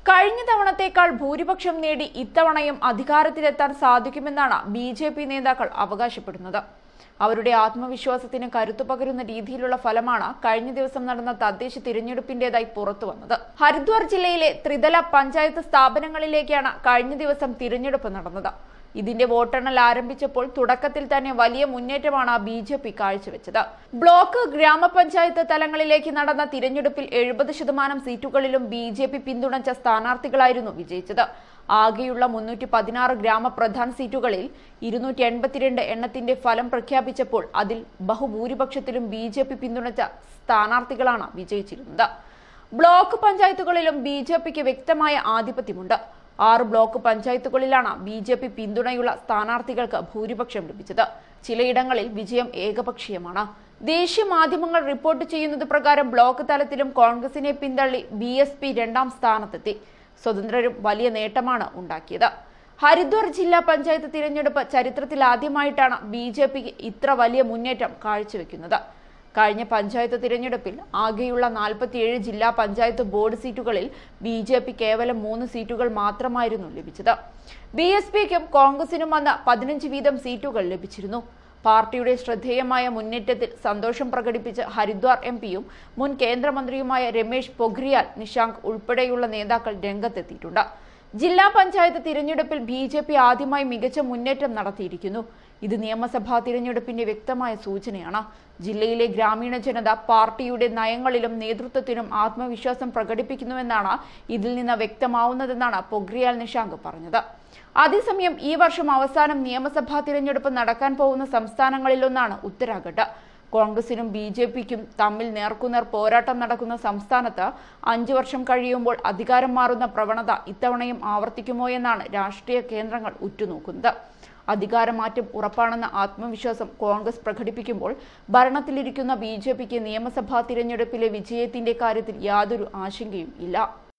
കഴിഞ്ഞ തവണത്തേക്കാൾ ഭൂരിപക്ഷം നേടി ഇത്തവണയും അധികാരത്തിലെത്താൻ സാധിക്കുമെന്നാണ് ബി ജെ പി നേതാക്കൾ അവകാശപ്പെടുന്നത് അവരുടെ ആത്മവിശ്വാസത്തിന് കരുത്തു പകരുന്ന രീതിയിലുള്ള ഫലമാണ് കഴിഞ്ഞ ദിവസം നടന്ന തദ്ദേശ തിരഞ്ഞെടുപ്പിന്റേതായി പുറത്തു വന്നത് ഹരിദ്വാർ ജില്ലയിലെ ത്രിതല പഞ്ചായത്ത് സ്ഥാപനങ്ങളിലേക്കാണ് കഴിഞ്ഞ ദിവസം തിരഞ്ഞെടുപ്പ് നടന്നത് ഇതിന്റെ വോട്ടെണ്ണൽ ആരംഭിച്ചപ്പോൾ തുടക്കത്തിൽ തന്നെ വലിയ മുന്നേറ്റമാണ് ബി ജെ പി കാഴ്ചവെച്ചത് ബ്ലോക്ക് ഗ്രാമപഞ്ചായത്ത് തലങ്ങളിലേക്ക് നടന്ന തിരഞ്ഞെടുപ്പിൽ എഴുപത് ശതമാനം സീറ്റുകളിലും ബി ജെ പി പിന്തുണച്ച സ്ഥാനാർത്ഥികളായിരുന്നു വിജയിച്ചത് ആകെയുള്ള മുന്നൂറ്റി പതിനാറ് ഗ്രാമപ്രധാൻ സീറ്റുകളിൽ ഇരുന്നൂറ്റി എൺപത്തിരണ്ട് എണ്ണത്തിന്റെ ഫലം പ്രഖ്യാപിച്ചപ്പോൾ അതിൽ ബഹുഭൂരിപക്ഷത്തിലും ബി ജെ പി പിന്തുണച്ച സ്ഥാനാർത്ഥികളാണ് വിജയിച്ചിരുന്നത് ബ്ലോക്ക് പഞ്ചായത്തുകളിലും ബി ജെ പിക്ക് വ്യക്തമായ ആധിപത്യമുണ്ട് ആറ് ബ്ലോക്ക് പഞ്ചായത്തുകളിലാണ് ബി ജെ പി പിന്തുണയുള്ള സ്ഥാനാർത്ഥികൾക്ക് ഭൂരിപക്ഷം ലഭിച്ചത് ചിലയിടങ്ങളിൽ വിജയം ഏകപക്ഷീയമാണ് ദേശീയ മാധ്യമങ്ങൾ റിപ്പോർട്ട് ചെയ്യുന്നത് പ്രകാരം ബ്ലോക്ക് തലത്തിലും കോൺഗ്രസിനെ പിന്തള്ളി ബി എസ് പി രണ്ടാം സ്ഥാനത്തെത്തി സ്വതന്ത്രരും വലിയ നേട്ടമാണ് ഉണ്ടാക്കിയത് ഹരിദ്വാർ ജില്ലാ പഞ്ചായത്ത് തിരഞ്ഞെടുപ്പ് ചരിത്രത്തിൽ ആദ്യമായിട്ടാണ് ബി ജെ പിക്ക് ഇത്ര വലിയ മുന്നേറ്റം കാഴ്ചവെക്കുന്നത് കഴിഞ്ഞ പഞ്ചായത്ത് തിരഞ്ഞെടുപ്പിൽ ആകെയുള്ള നാൽപ്പത്തിയേഴ് ജില്ലാ പഞ്ചായത്ത് ബോർഡ് സീറ്റുകളിൽ ബി ജെ പി കേവലം മൂന്ന് സീറ്റുകൾ മാത്രമായിരുന്നു ലഭിച്ചത് ബി എസ് പിക്കും കോൺഗ്രസിനും വന്ന പതിനഞ്ച് വീതം സീറ്റുകൾ ലഭിച്ചിരുന്നു പാർട്ടിയുടെ ശ്രദ്ധേയമായ മുന്നേറ്റത്തിൽ സന്തോഷം പ്രകടിപ്പിച്ച് ഹരിദ്വാർ എം പിയും മുൻ കേന്ദ്രമന്ത്രിയുമായ രമേശ് പൊഖ്രിയാൽ നിഷാങ്ക് ഉൾപ്പെടെയുള്ള നേതാക്കൾ രംഗത്തെത്തിയിട്ടുണ്ട് ജില്ലാ പഞ്ചായത്ത് തിരഞ്ഞെടുപ്പിൽ ബി ജെ പി ആദ്യമായി മികച്ച മുന്നേറ്റം നടത്തിയിരിക്കുന്നു ഇത് നിയമസഭാ തിരഞ്ഞെടുപ്പിന്റെ വ്യക്തമായ സൂചനയാണ് ജില്ലയിലെ ഗ്രാമീണ ജനത പാർട്ടിയുടെ നയങ്ങളിലും നേതൃത്വത്തിനും ആത്മവിശ്വാസം പ്രകടിപ്പിക്കുന്നുവെന്നാണ് ഇതിൽ നിന്ന് വ്യക്തമാവുന്നതെന്നാണ് പൊഗ്രിയാൽ നിഷാങ്ക് പറഞ്ഞത് അതേസമയം ഈ വർഷം അവസാനം നിയമസഭാ തിരഞ്ഞെടുപ്പ് നടക്കാൻ പോകുന്ന സംസ്ഥാനങ്ങളിലൊന്നാണ് ഉത്തരാഖണ്ഡ് കോൺഗ്രസിനും ബി ജെ പിക്കും തമ്മിൽ നേർക്കുനേർ പോരാട്ടം നടക്കുന്ന സംസ്ഥാനത്ത് അഞ്ചു വർഷം കഴിയുമ്പോൾ അധികാരം മാറുന്ന പ്രവണത ഇത്തവണയും ആവർത്തിക്കുമോ എന്നാണ് രാഷ്ട്രീയ കേന്ദ്രങ്ങൾ ഉറ്റുനോക്കുന്നത് അധികാരമാറ്റം ഉറപ്പാണെന്ന ആത്മവിശ്വാസം കോൺഗ്രസ് പ്രകടിപ്പിക്കുമ്പോൾ ഭരണത്തിലിരിക്കുന്ന ബി ജെ പിക്ക് നിയമസഭാ തിരഞ്ഞെടുപ്പിലെ വിജയത്തിന്റെ കാര്യത്തിൽ യാതൊരു ആശങ്കയും ഇല്ല